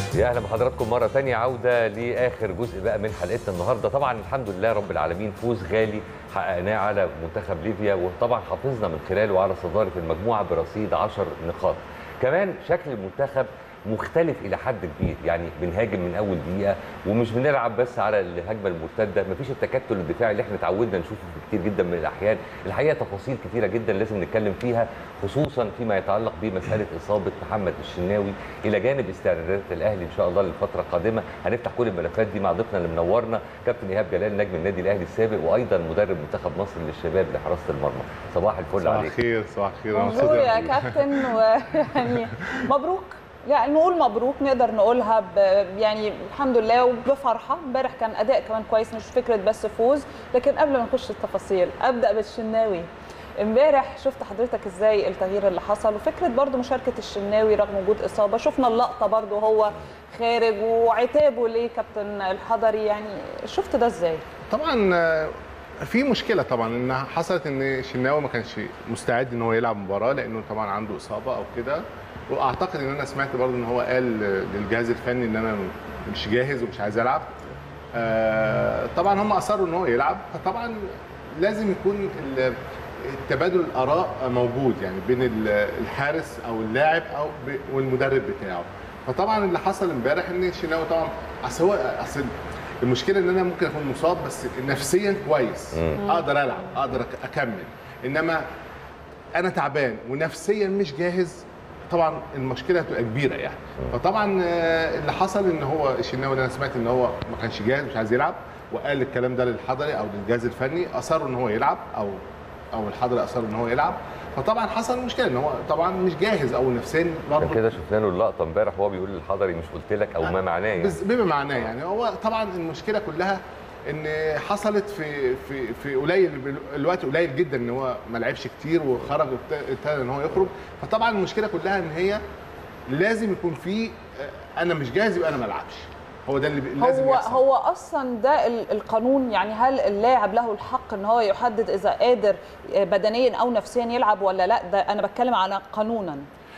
يا اهلا بحضراتكم مره ثانيه عوده لاخر جزء بقى من حلقتنا النهارده طبعا الحمد لله رب العالمين فوز غالي حققناه على منتخب ليبيا وطبعا حافظنا من خلاله على صداره المجموعه برصيد 10 نقاط كمان شكل المنتخب مختلف الى حد كبير يعني بنهاجم من اول دقيقه ومش بنلعب بس على الهجمه المرتده مفيش التكتل الدفاعي اللي احنا اتعودنا نشوفه في كتير جدا من الاحيان الحقيقه تفاصيل كتيره جدا لازم نتكلم فيها خصوصا فيما يتعلق بمساله اصابه محمد الشناوي الى جانب استعدادات الاهلي ان شاء الله للفتره القادمه هنفتح كل الملفات دي مع ضيفنا اللي منورنا كابتن ايهاب جلال نجم النادي الاهلي السابق وايضا مدرب منتخب مصر للشباب لحراسه المرمى صباح الفل صباح عليك الخير صباح الخير أنا مبسوط مبروك يا إني- كابتن ويعني مبروك يعني نقول مبروك نقدر نقولها ب يعني الحمد لله وبفرحه امبارح كان اداء كمان كويس مش فكره بس فوز لكن قبل ما نخش التفاصيل ابدا بالشناوي امبارح شفت حضرتك ازاي التغيير اللي حصل وفكره برضو مشاركه الشناوي رغم وجود اصابه شفنا اللقطه برضو هو خارج وعتابه ليه كابتن الحضري يعني شفت ده ازاي طبعا آه، في مشكله طبعا ان حصلت ان شناوي ما كانش مستعد ان هو يلعب مباراه لانه طبعا عنده اصابه او كده واعتقد ان انا سمعت برضه ان هو قال للجهاز الفني ان انا مش جاهز ومش عايز العب آه، طبعا هم اصروا ان هو يلعب فطبعا لازم يكون ال- تبادل الاراء موجود يعني بين ال- الحارس او اللاعب او ب- والمدرب بتاعه فطبعا اللي حصل امبارح ان الشناوي طبعا اصل هو اصل المشكله ان انا ممكن اكون مصاب بس نفسيا كويس اقدر العب اقدر أك- اكمل انما انا تعبان ونفسيا مش جاهز طبعا المشكله هتبقى كبيره يعني فطبعا آه، اللي حصل ان هو الشناوي اللي انا سمعت ان هو ما كانش جاهز مش عايز يلعب وقال الكلام ده للحضري او للجهاز الفني اصروا ان هو يلعب او او الحضري اصر ان هو يلعب فطبعا حصل مشكله ان هو طبعا مش جاهز او نفسيا عشان برضه كده شفنا له اللقطه امبارح وهو بيقول للحضري مش قلت لك او ما معناه يعني بس- بما معناه يعني هو طبعا المشكله كلها ان حصلت في في في قليل الوقت قليل جدا ان هو ما لعبش كتير وخرج وابت- ابتدى ان هو يخرج فطبعا المشكله كلها ان هي لازم يكون في آه، انا مش جاهز يبقى انا ما العبش هو ده اللي بي- لازم هو يحصل هو اصلا ده ال- القانون يعني هل اللاعب له الحق ان هو يحدد اذا قادر بدنيا او نفسيا يلعب ولا لا ده انا بتكلم على قانونا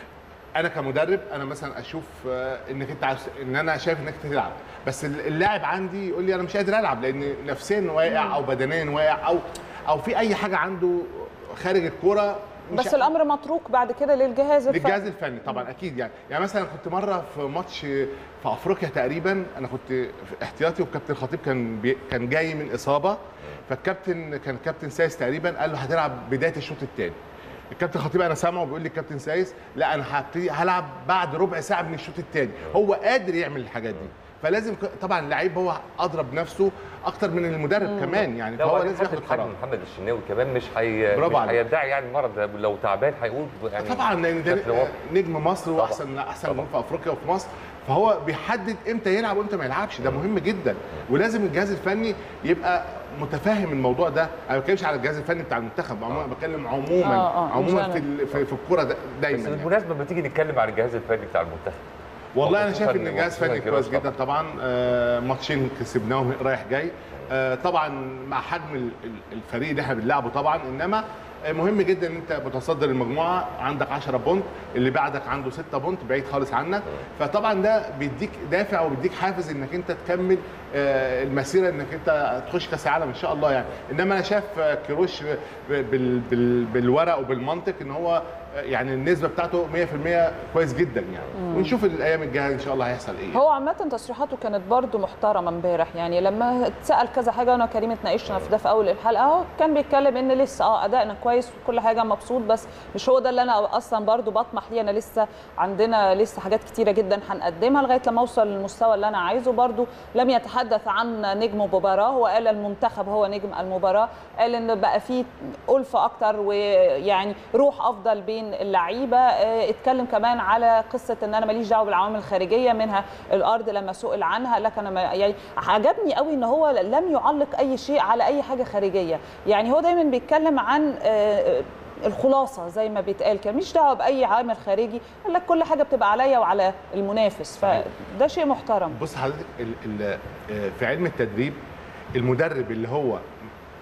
انا كمدرب انا مثلا اشوف آه، انك انت عايز ان انا شايف انك تلعب بس ال- اللاعب عندي يقول لي انا مش قادر العب لان نفسيا واقع او بدنيا واقع او او في اي حاجه عنده خارج الكوره مش بس الامر متروك بعد كده للجهاز الفني للجهاز الفني طبعا اكيد يعني يعني مثلا كنت مره في ماتش في افريقيا تقريبا انا كنت في احتياطي والكابتن خطيب كان بي كان جاي من اصابه فالكابتن كان كابتن سايس تقريبا قال له هتلعب بدايه الشوط الثاني الكابتن خطيب انا سامعه بيقول لي الكابتن سايس لا انا هبتدي هلعب بعد ربع ساعه من الشوط الثاني هو قادر يعمل الحاجات دي فلازم ك- طبعا اللعيب هو اضرب نفسه اكتر من المدرب كمان يعني لا فهو هو لازم ياخد حاجه قرار محمد الشناوي كمان مش هي برافو مش عليك. هيدعي يعني المرض ده لو تعبان هيقول يعني طبعا لان ده بشكل واضح. نجم مصر طبعاً. واحسن احسن طبعاً. نجوم في افريقيا وفي مصر فهو بيحدد امتى يلعب وامتى ما يلعبش ده مهم جدا ولازم الجهاز الفني يبقى متفاهم الموضوع ده انا ما بتكلمش على الجهاز الفني بتاع المنتخب عموما بتكلم عموما آه، آه، عموما in في ال- في, في الكوره دا- بس دايما يعني. بالمناسبه لما تيجي نتكلم عن الجهاز الفني بتاع المنتخب والله انا شايف خصوصاً ان الجهاز خصوصاً فني كده كويس طبعاً. جدا طبعا آه، ماتشين كسبناهم رايح جاي آه، طبعا مع حجم ال- ال- الفريق اللي احنا بنلعبه طبعا انما آه، مهم جدا ان انت متصدر المجموعه عندك 10 بونت اللي بعدك عنده 6 بونت بعيد خالص عنك فطبعا ده بيديك دافع وبيديك حافز انك انت تكمل آه، المسيره انك انت تخش كاس العالم ان شاء الله يعني انما انا شايف آه، كيروش ب- بال- بال- بالورق وبالمنطق ان هو آه، يعني النسبه بتاعته 100% كويس جدا يعني ونشوف الايام الجايه ان شاء الله هيحصل ايه هو عامة تصريحاته كانت برضو محترمة امبارح يعني لما اتسأل كذا حاجة وانا وكريم اتناقشنا في ده في اول الحلقة هو كان بيتكلم ان لسه اه ادائنا كويس وكل حاجة مبسوط بس مش هو ده اللي انا اصلا برضو بطمح ليه انا لسه عندنا لسه حاجات كتيرة جدا هنقدمها لغاية لما اوصل للمستوى اللي انا عايزه برضو لم يتحدث عن نجم مباراة هو قال المنتخب هو نجم المباراة قال ان بقى في ألفة اكتر ويعني روح افضل بين اللعيبة اه، اتكلم كمان على قصة ان انا ماليش دعوة بالعوامل الخارجية منها الارض لما سئل عنها لكن انا ما- يعني عجبني قوي ان هو لم يعلق اي شيء على اي حاجة خارجية يعني هو دايما بيتكلم عن اه، الخلاصه زي ما بيتقال كده مش دعوه باي عامل خارجي قال لك كل حاجه بتبقى عليا وعلى المنافس فده شيء محترم بص حضرتك ال- ال- آه، في علم التدريب المدرب اللي هو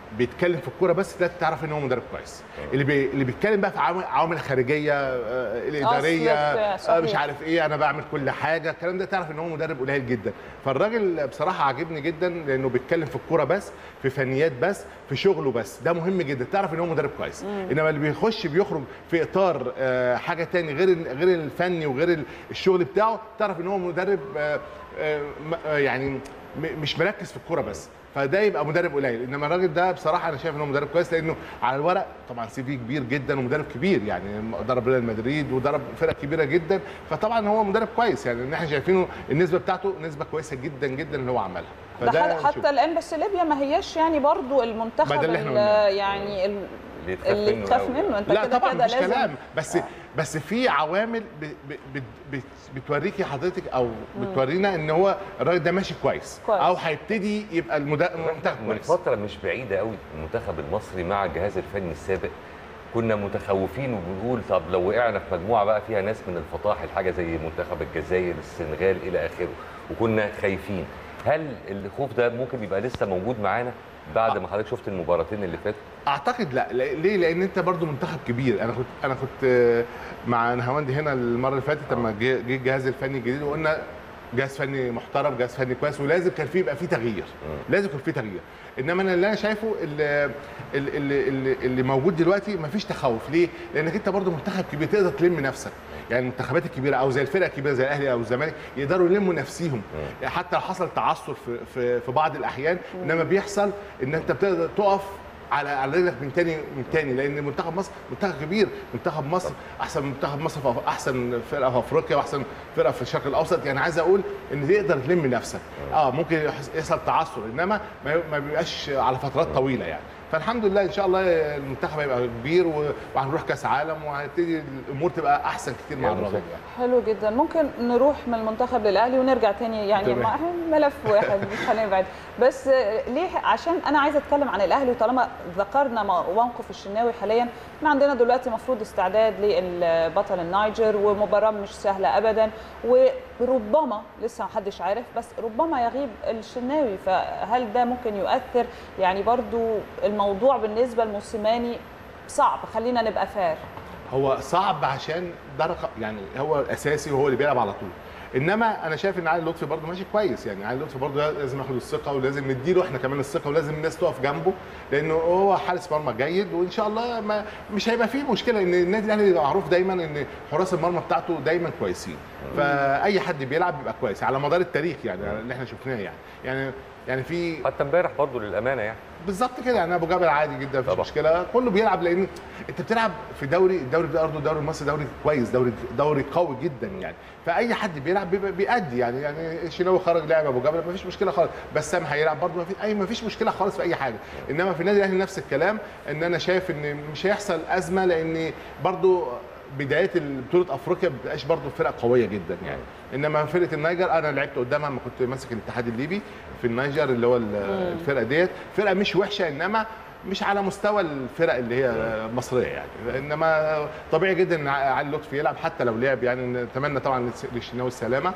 بيتكلم في الكوره بس ده تعرف ان هو مدرب كويس اللي بي... اللي بيتكلم بقى في عوامل عوامل خارجيه آه، الاداريه أصل بتاع- آه، مش صحيح. عارف ايه انا بعمل كل حاجه الكلام ده تعرف ان هو مدرب قليل جدا فالراجل بصراحه عاجبني جدا لانه بيتكلم في الكوره بس في فنيات بس في شغله بس ده مهم جدا تعرف ان هو مدرب كويس انما اللي بيخش بيخرج في اطار آه، حاجه تاني غير ال- غير الفني وغير ال- الشغل بتاعه تعرف ان هو مدرب آه، آه، م- آه، يعني م- مش مركز في الكوره بس فده يبقى مدرب قليل انما الراجل ده بصراحه انا شايف ان هو مدرب كويس لانه على الورق طبعا سي في كبير جدا ومدرب كبير يعني ضرب ريال مدريد وضرب فرق كبيره جدا فطبعا هو مدرب كويس يعني ان احنا شايفينه النسبه بتاعته نسبه كويسه جدا جدا اللي هو عملها ده فده حت- حتى الان بس ليبيا ما هياش يعني برضو ما المنتخب ده اللي إحنا ال- قلناه. يعني ال- اللي يتخاف اللي منه تخاف أوي. منه انت لا كده طبعا كده مش لازم كلام بس بس في عوامل ب- ب- بت- بت- بتوريكي حضرتك او بتورينا ان هو الراجل ده ماشي كويس, كويس. او هيبتدي يبقى المدا- المنتخب من كويس فتره مش بعيده قوي المنتخب المصري مع الجهاز الفني السابق كنا متخوفين وبنقول طب لو وقعنا في مجموعه بقى فيها ناس من الفطاحل حاجه زي منتخب الجزائر السنغال الى اخره وكنا خايفين هل الخوف ده ممكن يبقى لسه موجود معانا بعد ما حضرتك شفت المباراتين اللي فاتوا اعتقد لا لا- ليه لان انت برضو منتخب كبير انا كنت انا كنت آه، مع نهاوندي هنا المره اللي فاتت لما جه جه الجهاز الفني الجديد وقلنا جهاز فني محترم جهاز فني كويس ولازم كان فيه يبقى فيه تغيير لازم يكون فيه تغيير انما انا اللي انا شايفه اللي, اللي, اللي, اللي موجود دلوقتي مفيش تخوف ليه لانك انت برضو منتخب كبير تقدر تلم نفسك يعني المنتخبات الكبيره او زي الفرق الكبيره زي الاهلي او الزمالك يقدروا يلموا نفسيهم حتى لو حصل تعثر في, في, في بعض الاحيان انما بيحصل ان انت بتقدر تقف على على رجلك من تاني من تاني لان منتخب مصر منتخب كبير منتخب مصر احسن منتخب مصر في أف- احسن فرقه في افريقيا واحسن فرقه في الشرق الاوسط يعني عايز اقول ان تقدر تلم نفسك اه ممكن يحس- يحصل تعثر انما ما ما بيبقاش على فترات طويله يعني فالحمد لله ان شاء الله المنتخب هيبقى كبير و- وهنروح كاس عالم وهتبتدي الامور تبقى احسن كتير مع يا الراجل مسهل. يعني حلو جدا ممكن نروح من المنتخب للاهلي ونرجع تاني يعني تمام. مع ملف واحد مش هنبعد بس ليه عشان انا عايزه اتكلم عن الاهلي وطالما ذكرنا موقف الشناوي حاليا احنا عندنا دلوقتي مفروض استعداد للبطل النيجر ومباراه مش سهله ابدا وربما لسه محدش عارف بس ربما يغيب الشناوي فهل ده ممكن يؤثر يعني برضو الموضوع بالنسبه لموسيماني صعب خلينا نبقى فار هو صعب عشان ده رق- يعني هو الاساسي وهو اللي بيلعب على طول انما انا شايف ان علي لطفي برضه ماشي كويس يعني علي لطفي برضه لازم ياخد الثقه ولازم نديله احنا كمان الثقه ولازم الناس تقف جنبه لانه هو حارس مرمى جيد وان شاء الله ما مش هيبقى فيه مشكله ان النادي الاهلي بيبقى معروف دايما ان حراس المرمى بتاعته دايما كويسين فاي حد بيلعب بيبقى كويس على مدار التاريخ يعني اللي احنا شفناه يعني يعني يعني في حتى امبارح برضه للامانه يعني بالظبط كده يعني ابو جابر عادي جدا مفيش طبعا. مشكله كله بيلعب لان انت بتلعب في دوري الدوري ده برضه الدوري المصري دوري كويس دوري دوري قوي جدا يعني فاي حد بيلعب بيبقى بيأدي يعني يعني الشناوي خرج لاعب ابو جابر مفيش مشكله خالص بسام هيلعب برضه مفيش اي مفيش مشكله خالص في اي حاجه انما في النادي الاهلي نفس الكلام ان انا شايف ان مش هيحصل ازمه لان برضه بدايه بطوله افريقيا ما بتبقاش برضه فرقه قويه جدا يعني انما فرقه النيجر انا لعبت قدامها لما كنت ماسك الاتحاد الليبي في النيجر اللي هو ال- الفرقه ديت فرقه مش وحشه انما مش على مستوى الفرق اللي هي المصريه يعني انما طبيعي جدا ان علي لطفي يلعب حتى لو لعب يعني نتمنى طبعا للشناوي السلامه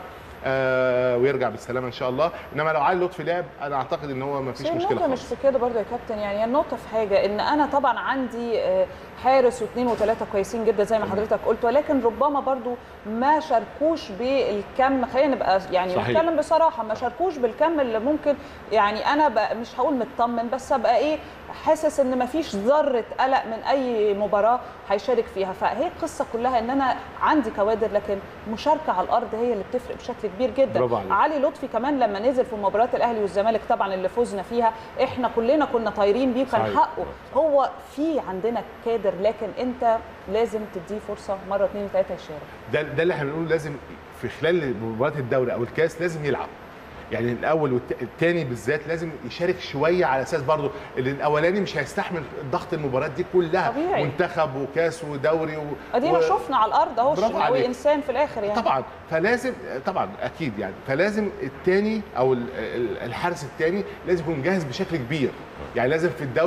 آه ويرجع بالسلامه ان شاء الله انما لو علي لطفي لعب انا اعتقد ان هو ما بس فيش هي مشكله النقطة مش خالص في كده برضه يا كابتن يعني هي النقطة في حاجة إن أنا طبعا عندي آه، حارس واثنين وثلاثة كويسين جدا زي ما حضرتك قلت ولكن ربما برضه ما شاركوش بالكم خلينا نبقى يعني صحيح. نتكلم بصراحة ما شاركوش بالكم اللي ممكن يعني أنا بقى مش هقول مطمن بس أبقى إيه حاسس ان مفيش ذره قلق من اي مباراه هيشارك فيها فهي القصه كلها ان انا عندي كوادر لكن مشاركه على الارض هي اللي بتفرق بشكل كبير جدا برافو عليك. علي لطفي كمان لما نزل في مباريات الاهلي والزمالك طبعا اللي فزنا فيها احنا كلنا كنا طايرين بيه وكان صحيح. حقه هو في عندنا كادر لكن انت لازم تديه فرصه مره اثنين ثلاثه يشارك ده ده اللي احنا بنقوله لازم في خلال مباراه الدوري او الكاس لازم يلعب يعني الاول والثاني بالذات لازم يشارك شويه على اساس برضه اللي الاولاني مش هيستحمل ضغط المباريات دي كلها طبيعي. منتخب وكاس ودوري و... ادينا و... شفنا على الارض اهو برافو الشناوي عليك. انسان في الاخر يعني طبعا فلازم طبعا اكيد يعني فلازم الثاني او ال- ال- الحارس الثاني لازم يكون جاهز بشكل كبير يعني لازم في الدوري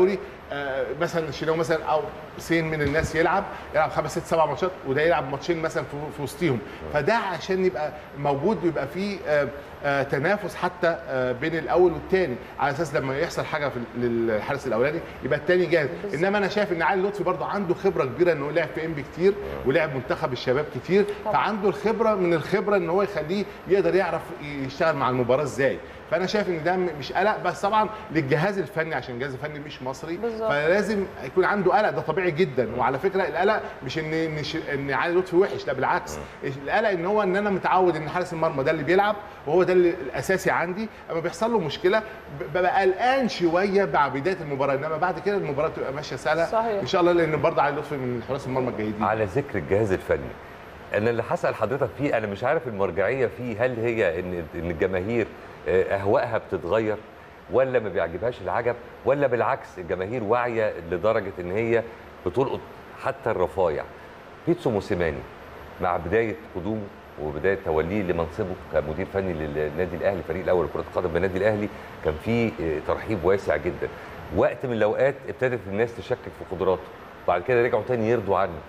آه، مثلا الشناوي مثلا او سين من الناس يلعب يلعب خمس ست سبع ماتشات وده يلعب ماتشين مثلا في في وسطيهم فده عشان يبقى موجود ويبقى فيه آه، آه، تنافس حتى آه، بين الاول والثاني على اساس لما يحصل حاجه في للحارس الاولاني يبقى الثاني جاهز انما انا شايف ان علي لطفي برضه عنده خبره كبيره انه لعب في انبي كتير ولعب منتخب الشباب كتير طبعا. فعنده الخبره من الخبره ان هو يخليه يقدر يعرف يشتغل مع المباراه ازاي فانا شايف ان ده م- مش قلق بس طبعا للجهاز الفني عشان الجهاز الفني مش مصري بالظبط. فلازم يكون عنده قلق ده طبيعي جدا وعلى فكره القلق مش ان ان, ش- إن علي لطفي وحش لا بالعكس القلق ان هو ان انا متعود ان حارس المرمى ده اللي بيلعب وهو ده اللي الاساسي عندي اما بيحصل له مشكله ب- ببقى قلقان شويه مع بدايه المباراه انما بعد كده المباراه بتبقى ماشيه سهله صحيح. ان شاء الله لان برضه علي لطفي من حراس المرمى الجيدين على ذكر الجهاز الفني انا اللي هسال حضرتك فيه انا مش عارف المرجعيه فيه هل هي ان ان الجماهير آه، اهوائها بتتغير ولا ما بيعجبهاش العجب ولا بالعكس الجماهير واعيه لدرجه ان هي بتلقط حتى الرفايع بيتسو موسيماني مع بدايه قدومه وبدايه توليه لمنصبه كمدير فني للنادي الاهلي الفريق الاول لكره القدم بالنادي الاهلي كان في آه، ترحيب واسع جدا وقت من الاوقات ابتدت الناس تشكك في قدراته بعد كده رجعوا تاني يرضوا عنه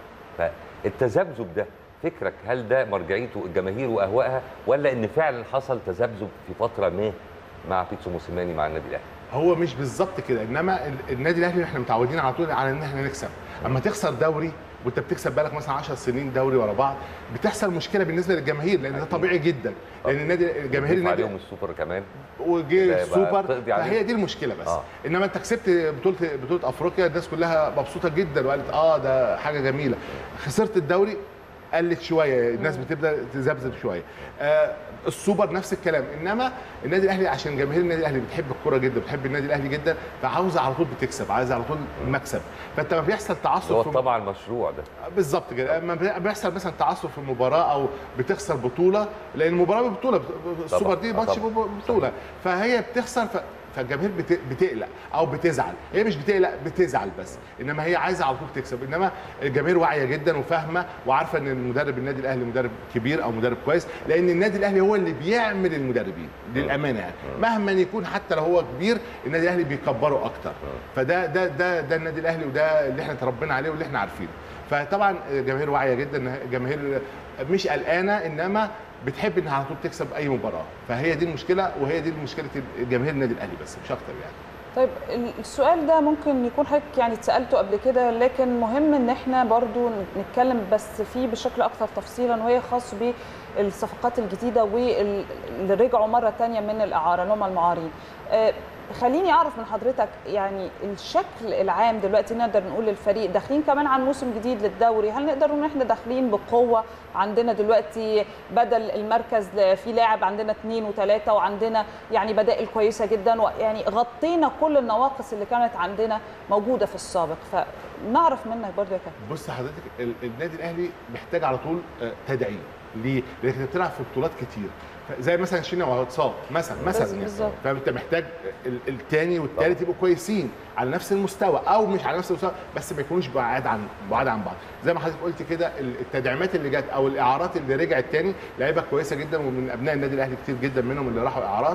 فالتذبذب ده فكرك هل ده مرجعيته الجماهير واهوائها ولا ان فعلا حصل تذبذب في فتره ما مع بيتسو موسيماني مع النادي الاهلي هو مش بالظبط كده انما ال- النادي الاهلي احنا متعودين على طول على ان احنا نكسب اما تخسر دوري وانت بتكسب بالك مثلا 10 سنين دوري ورا بعض بتحصل مشكله بالنسبه للجماهير لان ده طبيعي جدا لان النادي الجماهير نضيف النادي عليهم السوبر كمان وجه ده يبقى السوبر تقضي عليه. فهي دي المشكله بس آه. آه. انما انت كسبت بطوله بطوله افريقيا الناس كلها مبسوطه جدا وقالت اه ده حاجه جميله خسرت الدوري قلت شويه الناس بتبدا تذبذب شويه آه السوبر نفس الكلام انما النادي الاهلي عشان جماهير النادي الاهلي بتحب الكوره جدا بتحب النادي الاهلي جدا فعاوزه على طول بتكسب عايزه على طول مكسب فانت ما بيحصل تعصب هو في طبعا المشروع ده بالظبط كده لما بي- بيحصل مثلا تعثر في المباراه او بتخسر بطوله لان المباراه ببطوله السوبر دي طبعاً. ماتش طبعاً. بطوله فهي بتخسر ف... فالجماهير بت... بتقلق او بتزعل هي مش بتقلق بتزعل بس انما هي عايزه على طول تكسب انما الجماهير واعيه جدا وفاهمه وعارفه ان المدرب النادي الاهلي مدرب كبير او مدرب كويس لان النادي الاهلي هو اللي بيعمل المدربين للامانه يعني مهما يكون حتى لو هو كبير النادي الاهلي بيكبره اكتر فده ده ده ده النادي الاهلي وده اللي احنا اتربينا عليه واللي احنا عارفينه فطبعا الجماهير واعيه جدا الجماهير مش قلقانه انما بتحب انها على طول تكسب اي مباراه فهي دي المشكله وهي دي مشكله جماهير النادي الاهلي بس مش اكتر يعني طيب السؤال ده ممكن يكون حضرتك يعني اتسالته قبل كده لكن مهم ان احنا برضو نتكلم بس فيه بشكل اكثر تفصيلا وهي خاص بالصفقات الجديده واللي رجعوا مره تانية من الاعاره اللي هم المعارين آه، خليني اعرف من حضرتك يعني الشكل العام دلوقتي نقدر نقول للفريق داخلين كمان عن موسم جديد للدوري هل نقدر نقول ان احنا داخلين بقوه عندنا دلوقتي بدل المركز في لاعب عندنا اثنين وثلاثه وعندنا يعني بدائل كويسه جدا ويعني غطينا كل النواقص اللي كانت عندنا موجوده في السابق فنعرف منك برضو يا كابتن بص حضرتك ال- النادي الاهلي محتاج على طول آه، تدعيم ليه؟ لانك انت بتلعب في بطولات كتير ف- زي مثلا شينا وهو اتصاب مثلا مثلا يعني بالظبط. فانت محتاج ال- التاني والتالت يبقوا كويسين على نفس المستوى او مش على نفس المستوى بس ما يكونوش بعاد عن بعاد عن بعض زي ما حضرتك قلت كده ال- التدعيمات اللي جت او الاعارات اللي رجعت تاني لعيبه كويسه جدا ومن ابناء النادي الاهلي كتير جدا منهم اللي راحوا اعارات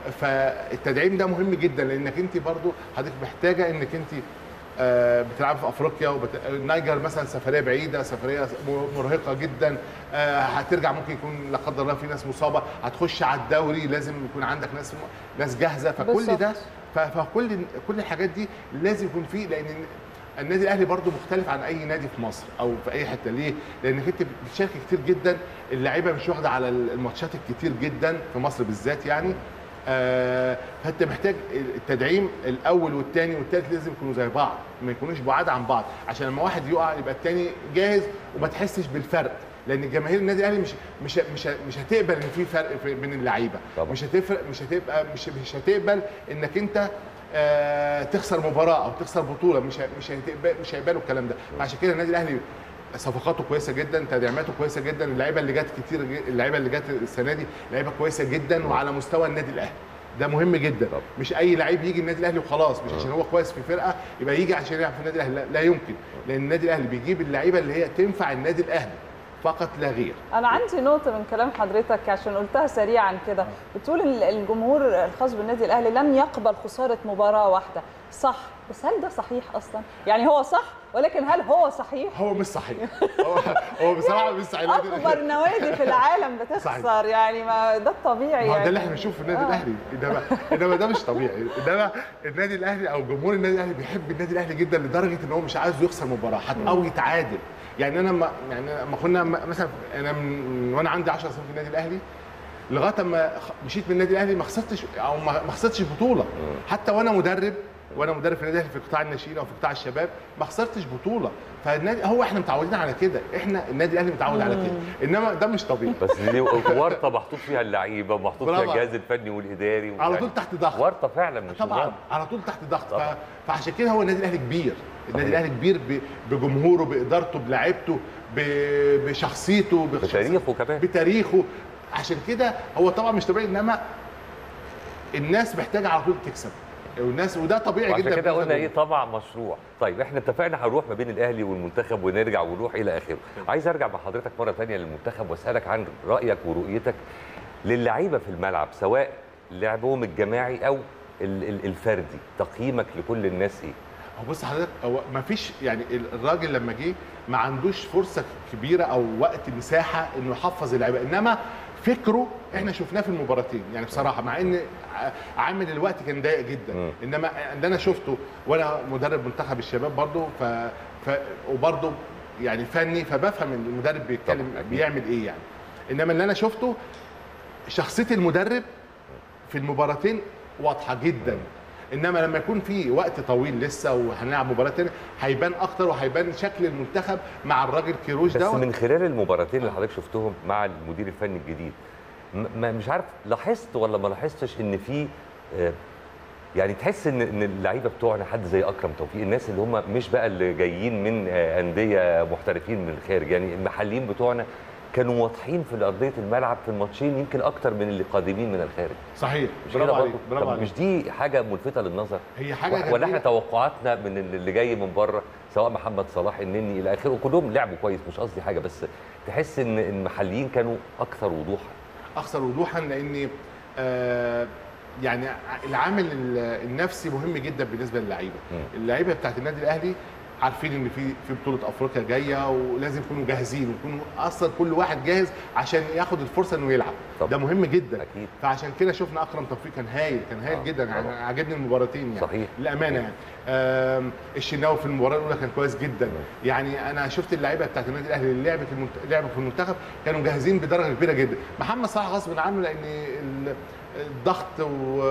فالتدعيم ده مهم جدا لانك انت برضو حضرتك محتاجه انك انت آه، بتلعب في افريقيا وبت... النيجر مثلا سفريه بعيده سفريه م- مرهقه جدا آه، هترجع ممكن يكون لا قدر الله في ناس مصابه هتخش على الدوري لازم يكون عندك ناس ناس جاهزه فكل بالظبط. ده ف... فكل كل الحاجات دي لازم يكون فيه لان النادي الاهلي برضو مختلف عن اي نادي في مصر او في اي حته ليه؟ لانك انت بتشارك كتير جدا اللعيبه مش واخده على الماتشات الكتير جدا في مصر بالذات يعني آه، فانت محتاج التدعيم الاول والثاني والثالث لازم يكونوا زي بعض ما يكونوش بعاد عن بعض عشان لما واحد يقع يبقى الثاني جاهز وما تحسش بالفرق لان جماهير النادي الاهلي مش مش مش مش هتقبل ان في فرق في- بين اللعيبه طبعا. مش هتفرق مش هتبقى مش مش هتقبل انك انت آه، تخسر مباراه او تخسر بطوله مش ه- مش هتقبل مش هيقبلوا الكلام ده فعشان كده النادي الاهلي صفقاته كويسه جدا تدعيماته كويسه جدا اللعيبه اللي جت كتير اللعيبه اللي جت السنه دي لعيبه كويسه جدا وعلى مستوى النادي الاهلي ده مهم جدا طبعا. مش اي لعيب يجي النادي الاهلي وخلاص مش عشان هو كويس في فرقه يبقى يجي عشان يلعب في النادي الاهلي لا, لا يمكن لان النادي الاهلي بيجيب اللعيبه اللي هي تنفع النادي الاهلي فقط لا غير انا عندي نقطه من كلام حضرتك عشان قلتها سريعا كده بتقول ال- الجمهور الخاص بالنادي الاهلي لن يقبل خساره مباراه واحده صح بس هل ده صحيح اصلا يعني هو صح ولكن هل هو صحيح هو مش صحيح هو, هو بصراحه مش صحيح النادي الأهلي- اكبر نوادي في العالم بتخسر يعني ما ده الطبيعي ما هو يعني ده اللي احنا بنشوفه في النادي آه. الاهلي انما انما ده مش طبيعي انما النادي الاهلي او جمهور النادي الاهلي بيحب النادي الاهلي جدا لدرجه ان هو مش عايز يخسر مباراه حتى او يتعادل يعني انا ما يعني ما كنا م- مثلا انا من وانا عندي 10 سنين في النادي الاهلي لغايه ما خ- مشيت من النادي الاهلي ما خسرتش او ما ما خسرتش بطوله حتى وانا مدرب وانا مدرب في النادي الاهلي في قطاع الناشئين او في قطاع الشباب ما خسرتش بطوله فالنادي هو احنا متعودين على كده احنا النادي الاهلي متعود على كده انما ده مش طبيعي بس دي ورطه محطوط فيها اللعيبه ومحطوط فيها برافو. الجهاز الفني والاداري على يعني طول تحت ضغط ورطه فعلا مش طبعا نظام. على طول تحت ضغط ف... طبعاً. فعشان كده هو النادي الاهلي كبير النادي صحيح. الاهلي كبير ب... بجمهوره بادارته بلاعيبته ب... بشخصيته بشخص- بتاريخه كمان بتاريخه عشان كده هو طبعا مش طبيعي انما الناس محتاجه على طول تكسب والناس وده طبيعي وعشان جدا كده بالنسبة قلنا لهم. ايه طبعا مشروع طيب احنا اتفقنا هنروح ما بين الاهلي والمنتخب ونرجع ونروح الى اخره عايز ارجع مع حضرتك مره ثانيه للمنتخب واسالك عن رايك ورؤيتك للعيبه في الملعب سواء لعبهم الجماعي او ال- ال- الفردي تقييمك لكل الناس ايه هو بص حضرتك هو ما فيش يعني الراجل لما جه ما عندوش فرصه كبيره او وقت مساحه انه يحفظ اللعيبه انما فكره احنا شفناه في المباراتين يعني بصراحه مع ان ع- عامل الوقت كان ضيق جدا مم. انما اللي انا شفته وانا مدرب منتخب الشباب برضو ف, ف وبرضو يعني فني فبفهم المدرب بيتكلم طبعاً، أكيد. بيعمل ايه يعني انما اللي انا شفته شخصيه المدرب في المباراتين واضحه جدا انما لما يكون في وقت طويل لسه وهنلعب مباراه تانية هيبان اكتر وهيبان شكل المنتخب مع الراجل كيروش بس ده من خلال المباراتين اللي حضرتك شفتهم مع المدير الفني الجديد م- ما مش عارف لاحظت ولا ما لاحظتش ان في آه، يعني تحس ان ان اللعيبه بتوعنا حد زي اكرم توفيق الناس اللي هم مش بقى اللي جايين من آه، انديه محترفين من الخارج يعني المحليين بتوعنا كانوا واضحين في ارضيه الملعب في الماتشين يمكن اكتر من اللي قادمين من الخارج صحيح مش برافو كده عليك برضه برافو طب عليك مش دي حاجه ملفته للنظر هي حاجه ولا جميلة. احنا توقعاتنا من اللي جاي من بره سواء محمد صلاح النني الى اخره وكلهم لعبوا كويس مش قصدي حاجه بس تحس ان المحليين كانوا اكثر وضوحا اكثر وضوحا لان آه يعني العامل ال- النفسي مهم جدا بالنسبه للعيبه مم. اللعيبه بتاعت النادي الاهلي عارفين ان في في بطوله افريقيا جايه ولازم يكونوا جاهزين ويكونوا اصلا كل واحد جاهز عشان ياخد الفرصه انه يلعب طبعا. ده مهم جدا اكيد فعشان كده شفنا اكرم توفيق كان هايل كان هايل آه، جدا طبعا. يعني عجبني المباراتين يعني صحيح. للامانه يعني آم، الشناوي في المباراه الاولى كان كويس جدا مم. يعني انا شفت اللعيبه بتاعت النادي الاهلي اللي لعبت المنت... لعبوا في المنتخب كانوا جاهزين بدرجه كبيره جدا محمد صلاح غصب عنه لان ال- الضغط و...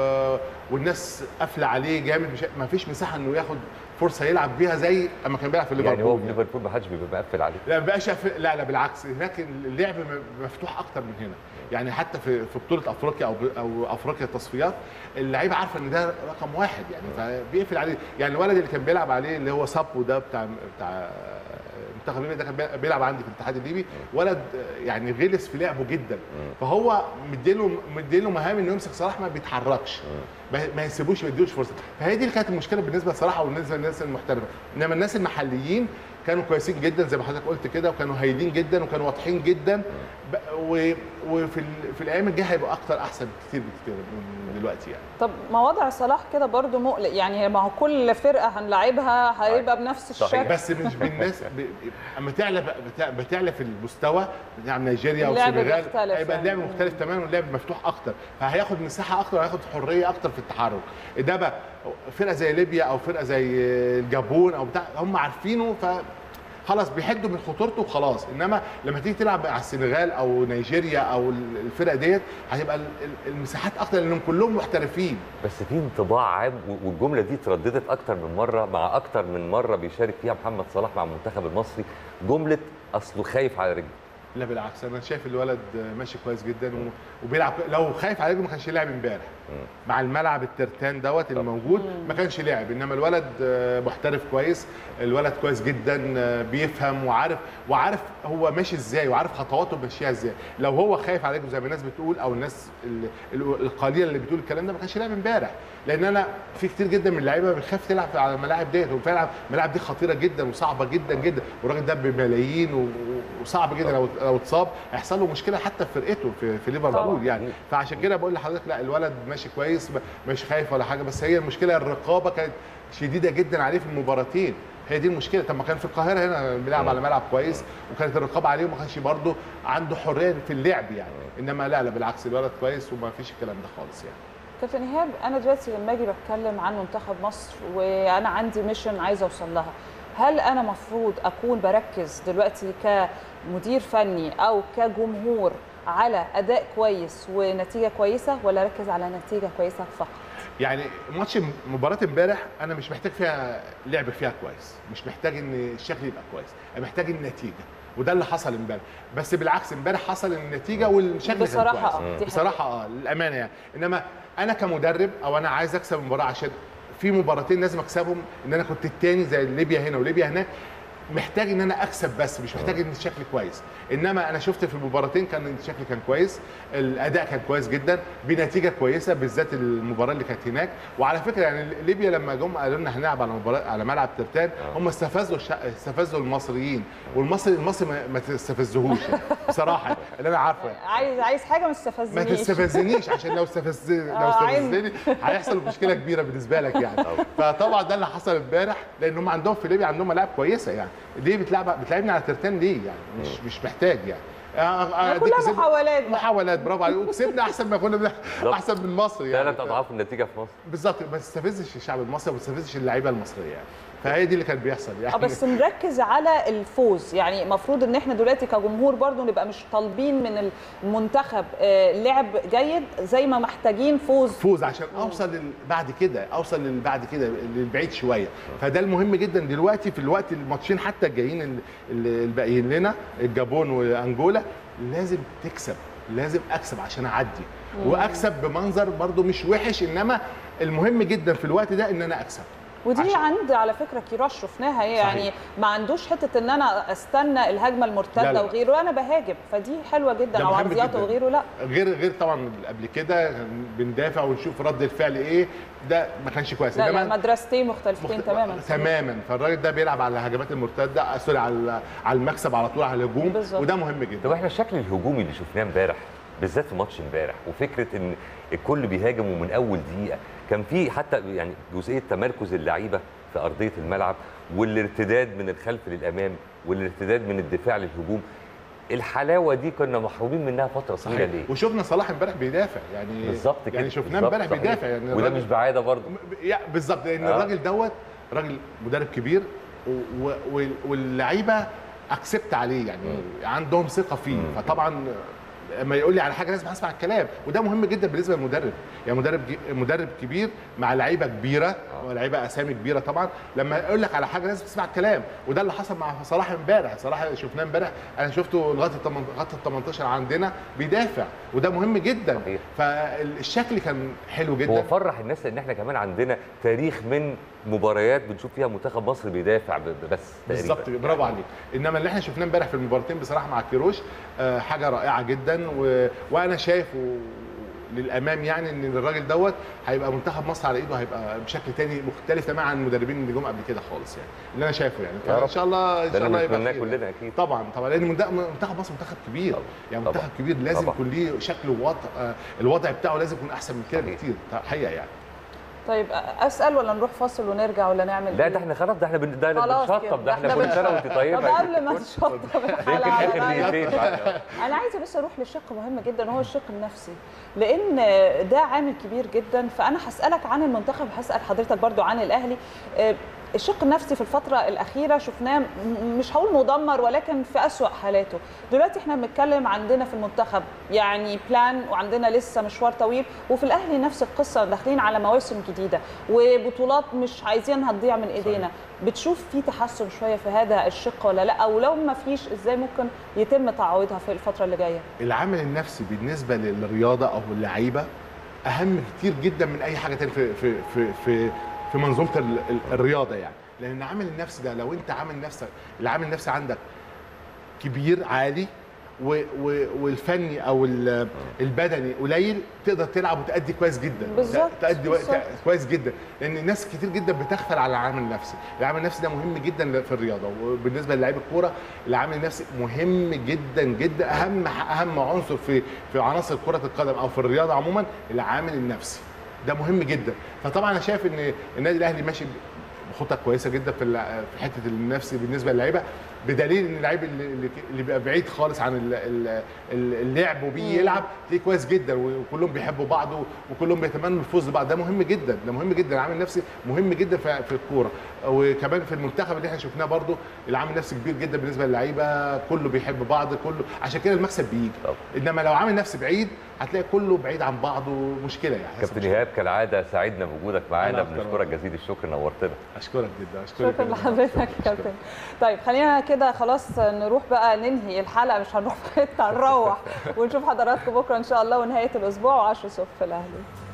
والناس قافله عليه جامد مش... ما فيش مساحه انه ياخد فرصه يلعب بيها زي اما كان بيلعب في ليفربول يعني هو في ليفربول ما حدش بيبقى مقفل عليه لا ما بقاش أف- لا لا بالعكس هناك اللعب م- مفتوح اكتر من هنا يعني حتى في في بطوله افريقيا او ب- او افريقيا التصفيات اللعيبه عارفه ان ده رقم واحد يعني فبيقفل عليه يعني الولد اللي كان بيلعب عليه اللي هو سابو ده بتاع بتاع منتخب ليبيا ده كان بي- بيلعب عندي في الاتحاد الليبي ولد يعني غلس في لعبه جدا فهو مديله مديله مهام انه يمسك صلاح ما بيتحركش ما ما يسيبوش ما يديلوش فرصه فهي دي اللي كانت المشكله بالنسبه لصلاح وبالنسبه للناس المحترفه انما الناس المحليين كانوا كويسين جدا زي ما حضرتك قلت كده وكانوا هايلين جدا وكانوا واضحين جدا ب- و- وفي ال- في الايام الجايه هيبقوا اكتر احسن كتير بكتير من دلوقتي يعني طب ما وضع صلاح كده برضو مقلق يعني ما هو كل فرقه هنلعبها هيبقى بنفس صحيح. الشكل بس مش بالناس ب... اما تعلى بتع- بتعلى في المستوى بتاع نيجيريا او اللعب السنغال بيختلف هيبقى يعني. اللعب مختلف تماما واللعب مفتوح اكتر فهياخد مساحه اكتر وهياخد حريه اكتر في التحرك ده بقى فرقه زي ليبيا او فرقه زي الجابون او بتاع هم عارفينه ف خلاص بيحدوا من خطورته وخلاص انما لما تيجي تلعب مع السنغال او نيجيريا او الفرق ديت هتبقى ال- ال- المساحات اكتر لانهم كلهم محترفين بس في انطباع عام و- والجمله دي اترددت اكتر من مره مع اكتر من مره بيشارك فيها محمد صلاح مع المنتخب المصري جمله اصله خايف على رجله لا بالعكس انا شايف الولد ماشي كويس جدا و- وبيلعب لو خايف على رجله ما كانش لعب امبارح مع الملعب الترتان دوت اللي موجود ما كانش لعب انما الولد آه، محترف كويس الولد كويس جدا آه، بيفهم وعارف وعارف هو ماشي ازاي وعارف خطواته ماشيه ازاي لو هو خايف على رجله زي ما الناس بتقول او الناس ال- ال- القليله اللي بتقول الكلام ده ما كانش لعب امبارح لان انا في كتير جدا من اللعيبه بتخاف تلعب على الملاعب ديت وفعلا الملاعب دي خطيره جدا وصعبه جدا جدا والراجل ده بملايين و- وصعب جدا لو لو اتصاب هيحصل له مشكله حتى في فرقته في, في ليفربول طبعاً. يعني فعشان كده بقول لحضرتك لا الولد ماشي كويس ب- مش خايف ولا حاجه بس هي المشكله الرقابه كانت شديده جدا عليه في المباراتين هي دي المشكله طب ما كان في القاهره هنا بيلعب على ملعب كويس وكانت الرقابه عليه وما كانش برضه عنده حريه في اللعب يعني انما لا لا بالعكس الولد كويس وما فيش الكلام ده خالص يعني كابتن ايهاب انا دلوقتي لما اجي بتكلم عن منتخب مصر وانا عندي ميشن عايزه اوصل لها هل انا مفروض اكون بركز دلوقتي كمدير فني او كجمهور على اداء كويس ونتيجه كويسه ولا اركز على نتيجه كويسه فقط يعني ماتش مباراه امبارح انا مش محتاج فيها لعب فيها كويس مش محتاج ان الشكل يبقى كويس انا محتاج النتيجه وده اللي حصل امبارح بس بالعكس امبارح حصل النتيجه والشكل كان بصراحة كويس. آه، دي بصراحه اه للامانه يعني انما انا كمدرب او انا عايز اكسب المباراه عشان في مباراتين لازم اكسبهم ان انا كنت الثاني زي ليبيا هنا وليبيا هناك محتاج ان انا اكسب بس مش محتاج ان الشكل كويس انما انا شفت في المباراتين كان الشكل كان كويس الاداء كان كويس جدا بنتيجه كويسه بالذات المباراه اللي كانت هناك وعلى فكره يعني ليبيا لما جم قالوا لنا هنلعب على مباراه على ملعب ترتان هم استفزوا الش... استفزوا المصريين والمصري المصري ما, ما تستفزهوش يعني. بصراحه اللي انا عارفه يعني. عايز عايز حاجه ما ما تستفزنيش تستفزنيش عشان لو استفز لو آه، عايز- استفزني هيحصل مشكله كبيره بالنسبه لك يعني فطبعا ده اللي حصل امبارح لان هم عندهم في ليبيا عندهم ملاعب كويسه يعني ليه بتلعب بتلعبني على ترتان ليه يعني مش مش محتاج يعني آه، آه، كلها كسبنا- محاولات بقى. محاولات برافو عليك وكسبنا احسن ما كنا بن- احسن من مصر يعني ثلاث اضعاف النتيجه في مصر بالظبط ما تستفزش الشعب المصري وما تستفزش اللعيبه المصريه يعني فهي دي اللي كان بيحصل يعني اه بس نركز على الفوز يعني المفروض ان احنا دلوقتي كجمهور برضو نبقى مش طالبين من المنتخب آه، لعب جيد زي ما محتاجين فوز فوز عشان اوصل لل- بعد كده اوصل لل- بعد كده للبعيد شويه فده المهم جدا دلوقتي في الوقت الماتشين حتى الجايين ال- ال- الباقيين لنا الجابون وانجولا لازم تكسب لازم اكسب عشان اعدي واكسب بمنظر برضو مش وحش انما المهم جدا في الوقت ده ان انا اكسب ودي عشان- عند على فكره كيروش شفناها هي يعني صحيح. ما عندوش حته ان انا استنى الهجمه لا، المرتده لا. وغيره وانا بهاجم فدي حلوه جدا ده او مهم عرضيات جداً. وغيره لا غير غير طبعا قبل كده بندافع ونشوف رد الفعل ايه ده ما كانش كويس لا, لا مدرستين مختلفتين مخت- تماما تماما فالراجل ده بيلعب على الهجمات المرتده آه، سوري على على المكسب على طول على الهجوم بالظبط. وده مهم طب جدا احنا الشكل الهجومي اللي شفناه امبارح بالذات في ماتش امبارح وفكره ان الكل بيهاجم ومن اول دقيقه كان في حتى يعني جزئيه تمركز اللعيبه في ارضيه الملعب والارتداد من الخلف للامام والارتداد من الدفاع للهجوم الحلاوه دي كنا محرومين منها فتره طويله صحيح ليه؟ وشفنا صلاح امبارح بيدافع يعني بالظبط كده يعني شفناه بالظبط امبارح صحيح. بيدافع يعني وده الراجل- مش بعاده برضه يا- بالظبط لان آه. الراجل دوت راجل مدرب كبير و- و- واللعيبه اكسبت عليه يعني عندهم ثقه فيه فطبعا لما يقول لي على حاجه لازم اسمع الكلام وده مهم جدا بالنسبه للمدرب يعني مدرب جي- مدرب كبير مع لعيبه كبيره ولعيبه اسامي كبيره طبعا لما يقول لك على حاجه لازم تسمع الكلام وده اللي حصل مع صلاح امبارح صلاح شفناه امبارح انا شفته لغايه ال 18 لغايه ال 18 عندنا بيدافع وده مهم جدا صحيح. فالشكل كان حلو جدا هو فرح الناس ان احنا كمان عندنا تاريخ من مباريات بنشوف فيها منتخب مصر بيدافع ب- ب- بس تقريبا بالظبط برافو عليك انما اللي احنا شفناه امبارح في المباراتين بصراحه مع كيروش آه، حاجه رائعه جدا و... وانا شايف و... للامام يعني ان الراجل دوت هيبقى منتخب مصر على ايده هيبقى بشكل تاني مختلف تماما عن المدربين اللي جم قبل كده خالص يعني اللي انا شايفه يعني يا رب. فان شاء الله ان ده شاء اللي الله يبقى نتمناه خير كلنا يعني. اكيد طبعا طبعا لان منتخب منتخب مصر منتخب كبير طبعاً. يعني طبعاً. منتخب كبير لازم طبعاً. يكون ليه شكل ووضع آه، الوضع بتاعه لازم يكون احسن من كده صحيح. بكتير حقيقه يعني طيب اسال ولا نروح فاصل ونرجع ولا نعمل لا إيه؟ ده احنا خلاص ده احنا بن- ده خلاص كده، بنشطب ده احنا إحنا كل سنه وانت طيبه طب قبل ما نشطب يمكن الحلقه على اخر رأيك. دقيقتين انا عايزه بس اروح لشق مهم جدا وهو الشق النفسي لان ده عامل كبير جدا فانا هسالك عن المنتخب هسال حضرتك برضو عن الاهلي آه، الشق النفسي في الفترة الأخيرة شفناه م- مش هقول مدمر ولكن في أسوأ حالاته دلوقتي احنا بنتكلم عندنا في المنتخب يعني بلان وعندنا لسه مشوار طويل وفي الأهلي نفس القصة داخلين على مواسم جديدة وبطولات مش عايزينها تضيع من إيدينا بتشوف في تحسن شوية في هذا الشق ولا لا أو لو ما فيش إزاي ممكن يتم تعويضها في الفترة اللي جاية العامل النفسي بالنسبه للرياضه او اللعيبه اهم كتير جدا من اي حاجه تانية في في في في, في منظومه ال- ال- الرياضه يعني لان العامل النفسي ده لو انت عامل نفسك العامل النفسي عندك كبير عالي و- و- والفني او ال- البدني قليل تقدر تلعب وتأدي كويس جدا بالظبط، تأدي وقت بالظبط. كويس جدا لان ناس كتير جدا بتغفل على العامل النفسي العامل النفسي ده مهم جدا في الرياضه وبالنسبه للاعيب الكوره العامل النفسي مهم جدا جدا اهم اهم عنصر في في عناصر كره القدم او في الرياضه عموما العامل النفسي ده مهم جدا فطبعا انا شايف ان النادي الاهلي ماشي بخطه كويسه جدا في الع- في حته النفسي بالنسبه للعيبه بدليل ان اللعيب اللي, اللي- اللي بيبقى بعيد خالص عن ال- ال- ال- اللعب وبيجي يلعب تلاقيه كويس جدا وكلهم بيحبوا بعض وكلهم بيتمنوا الفوز ببعض ده مهم جدا ده مهم جدا العامل النفسي مهم جدا في في الكوره وكمان في المنتخب اللي احنا شفناه برضو العامل النفسي كبير جدا بالنسبه للعيبه كله بيحب بعض كله عشان كده المكسب بيجي طبعا. انما لو عامل نفسي بعيد هتلاقي كله بعيد عن بعضه مشكله يعني كابتن ايهاب كالعاده سعدنا بوجودك معانا أنا أكتر بنشكرك جزيل الشكر نورتنا اشكرك جدا اشكرك شكرا جداً. لحضرتك يا كابتن طيب خلينا كده خلاص نروح بقى ننهي الحلقه مش هنروح في حته هنروح ونشوف حضراتكم بكره ان شاء الله ونهايه الاسبوع و10 الصبح في الاهلي